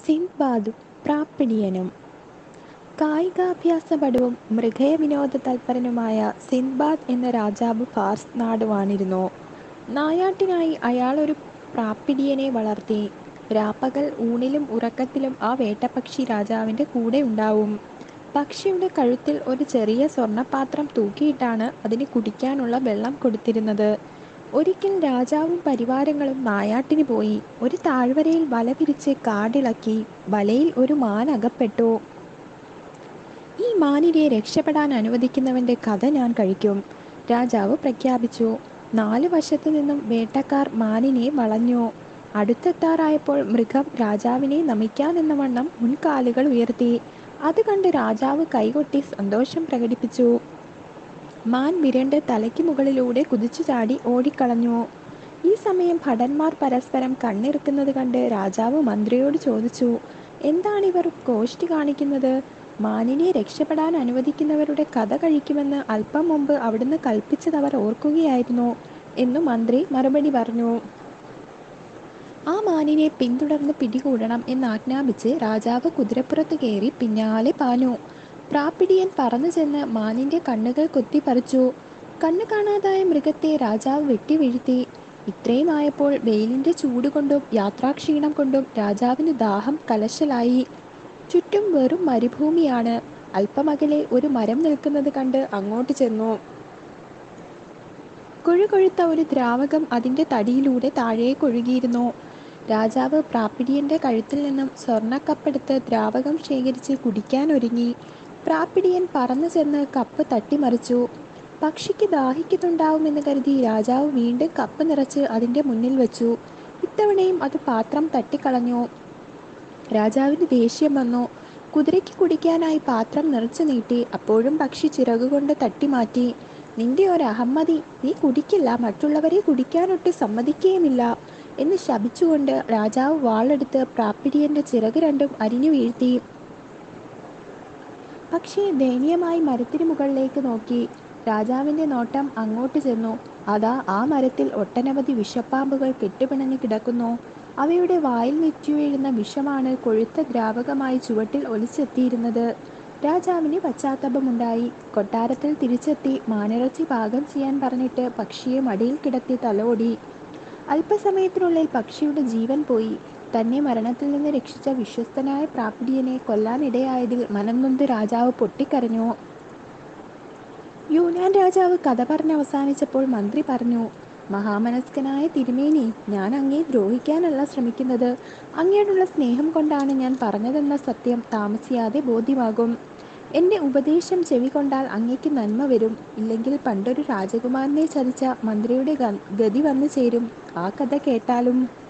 സിന്ദ്ബാദും പ്രാപ്പിടിയനും കായികാഭ്യാസപടുവും മൃഗയവിനോദ തൽപരനുമായ സിന്ദ്ബാദ് എന്ന രാജാവ് ഫാർസ് നാട് വാണിരുന്നു. നായാട്ടിനായി അയാളൊരു പ്രാപ്പിടിയനെ വളർത്തി. രാപ്പകൽ ഊണിലും ഉറക്കത്തിലും ആ വേട്ടപ്പക്ഷി രാജാവിന്റെ കൂടെയുണ്ടാവും. പക്ഷിയുടെ കഴുത്തിൽ ഒരു ചെറിയ സ്വർണപാത്രം തൂക്കിയിട്ടാണ് അതിന് കുടിക്കാനുള്ള വെള്ളം കൊടുത്തിരുന്നത്. ഒരിക്കൽ രാജാവും പരിവാരങ്ങളും നായാട്ടിന് പോയി. ഒരു താഴ്വരയിൽ വല വിരിച്ച് കാടിളക്കി. വലയിൽ ഒരു മാൻ അകപ്പെട്ടു. ഈ മാനിനെ രക്ഷപ്പെടാൻ അനുവദിക്കുന്നവന്റെ കഥ ഞാൻ കഴിക്കും, രാജാവ് പ്രഖ്യാപിച്ചു. നാലു വശത്തു നിന്നും വേട്ടക്കാർ മാനിനെ വളഞ്ഞു. അടുത്തെത്താറായപ്പോൾ മൃഗം രാജാവിനെ നമിക്കാനെന്നവണ്ണം മുൻകാലുകൾ ഉയർത്തി. അത് കണ്ട് രാജാവ് കൈകൊട്ടി സന്തോഷം പ്രകടിപ്പിച്ചു. മാൻ വിരണ്ട് തലയ്ക്ക് മുകളിലൂടെ കുതിച്ചുചാടി ഓടിക്കളഞ്ഞു. ഈ സമയം ഭടന്മാർ പരസ്പരം കണ്ണിറുക്കുന്നത് കണ്ട് രാജാവ് മന്ത്രിയോട് ചോദിച്ചു, എന്താണിവർ ഗോഷ്ഠി കാണിക്കുന്നത്? മാനിനെ രക്ഷപ്പെടാൻ അനുവദിക്കുന്നവരുടെ കഥ കഴിക്കുമെന്ന് അല്പം മുമ്പ് അവിടുന്ന് കൽപ്പിച്ചതവർ ഓർക്കുകയായിരുന്നോ? എന്നു മന്ത്രി മറുപടി പറഞ്ഞു. ആ മാനിനെ പിന്തുടർന്ന് പിടികൂടണം എന്നാജ്ഞാപിച്ച് രാജാവ് കുതിരപ്പുറത്ത് കയറി പിന്നാലെ പാഞ്ഞു. പ്രാപ്പിടിയൻ പറന്നുചെന്ന് മാനിന്റെ കണ്ണുകൾ കൊത്തിപ്പറിച്ചു. കണ്ണ് കാണാതായ മൃഗത്തെ രാജാവ് വെട്ടിവീഴ്ത്തി. ഇത്രയുമായപ്പോൾ വെയിലിന്റെ ചൂടുകൊണ്ടും യാത്രാക്ഷീണം കൊണ്ടും രാജാവിന് ദാഹം കലശലായി. ചുറ്റും വെറും മരുഭൂമിയാണ്. അല്പമകലെ ഒരു മരം നിൽക്കുന്നത് കണ്ട് അങ്ങോട്ട് ചെന്നു. കൊഴുകൊഴുത്ത ഒരു ദ്രാവകം അതിന്റെ തടിയിലൂടെ താഴേക്കൊഴുകിയിരുന്നു. രാജാവ് പ്രാപ്പിടിയന്റെ കഴുത്തിൽ നിന്നും സ്വർണക്കപ്പെടുത്ത് ദ്രാവകം ശേഖരിച്ച് കുടിക്കാനൊരുങ്ങി. പ്രാപ്പിടിയൻ പറന്നുചെന്ന് കപ്പ് തട്ടിമറിച്ചു. പക്ഷിക്ക് ദാഹിക്കുന്നുണ്ടാവുമെന്ന് കരുതി രാജാവ് വീണ്ടും കപ്പ് നിറച്ച് അതിന്റെ മുന്നിൽ വച്ചു. ഇത്തവണയും അത് പാത്രം തട്ടിക്കളഞ്ഞു. രാജാവിന് ദേഷ്യം വന്നു. കുതിരയ്ക്ക് കുടിക്കാനായി പാത്രം നിറച്ചു നീട്ടി. അപ്പോഴും പക്ഷി ചിറകുകൊണ്ട് തട്ടിമാറ്റി. നിന്റെ ഒരഹമ്മതി! നീ കുടിക്കില്ല, മറ്റുള്ളവരെ കുടിക്കാനൊട്ട് സമ്മതിക്കുകയുമില്ല എന്ന് ശപിച്ചുകൊണ്ട് രാജാവ് വാളെടുത്ത് പ്രാപ്പിടിയന്റെ ചിറക് രണ്ടും അരിഞ്ഞു വീഴ്ത്തി. പക്ഷി ദയനീയമായി മരത്തിനു മുകളിലേക്ക് നോക്കി. രാജാവിന്റെ നോട്ടം അങ്ങോട്ട് ചെന്നു. അതാ ആ മരത്തിൽ ഒട്ടനവധി വിഷപ്പാമ്പുകൾ കെട്ടുപിണഞ്ഞ് കിടക്കുന്നു. അവയുടെ വായിൽ വെച്ചുവീഴുന്ന വിഷമാണ് കൊഴുത്ത ദ്രാവകമായി ചുവട്ടിൽ ഒലിച്ചെത്തിയിരുന്നത്. രാജാവിന് പശ്ചാത്താപമുണ്ടായി. കൊട്ടാരത്തിൽ തിരിച്ചെത്തി മാനിറച്ചി പാകം ചെയ്യാൻ പറഞ്ഞിട്ട് പക്ഷിയെ മടിയിൽ കിടത്തി തലോടി. അല്പസമയത്തിനുള്ളിൽ പക്ഷിയുടെ ജീവൻ പോയി. തന്നെ മരണത്തിൽ നിന്ന് രക്ഷിച്ച വിശ്വസ്തനായ പ്രാപ്പിടിയനെ കൊല്ലാനിടയായതിൽ മനംനൊന്ത് രാജാവ് പൊട്ടിക്കരഞ്ഞു. യൂനാൻ രാജാവ് കഥ പറഞ്ഞവസാനിച്ചപ്പോൾ മന്ത്രി പറഞ്ഞു, മഹാമനസ്കനായ തിരുമേനി, ഞാൻ അങ്ങയെ ദ്രോഹിക്കാനല്ല ശ്രമിക്കുന്നത്. അങ്ങയോടുള്ള സ്നേഹം കൊണ്ടാണ് ഞാൻ പറഞ്ഞതെന്ന സത്യം താമസിയാതെ ബോധ്യമാകും. എന്റെ ഉപദേശം ചെവിക്കൊണ്ടാൽ അങ്ങയ്ക്ക് നന്മ വരും. ഇല്ലെങ്കിൽ പണ്ടൊരു രാജകുമാരനെ ചതിച്ച മന്ത്രിയുടെ ഗതി വന്നു ചേരും. ആ കഥ കേട്ടാലും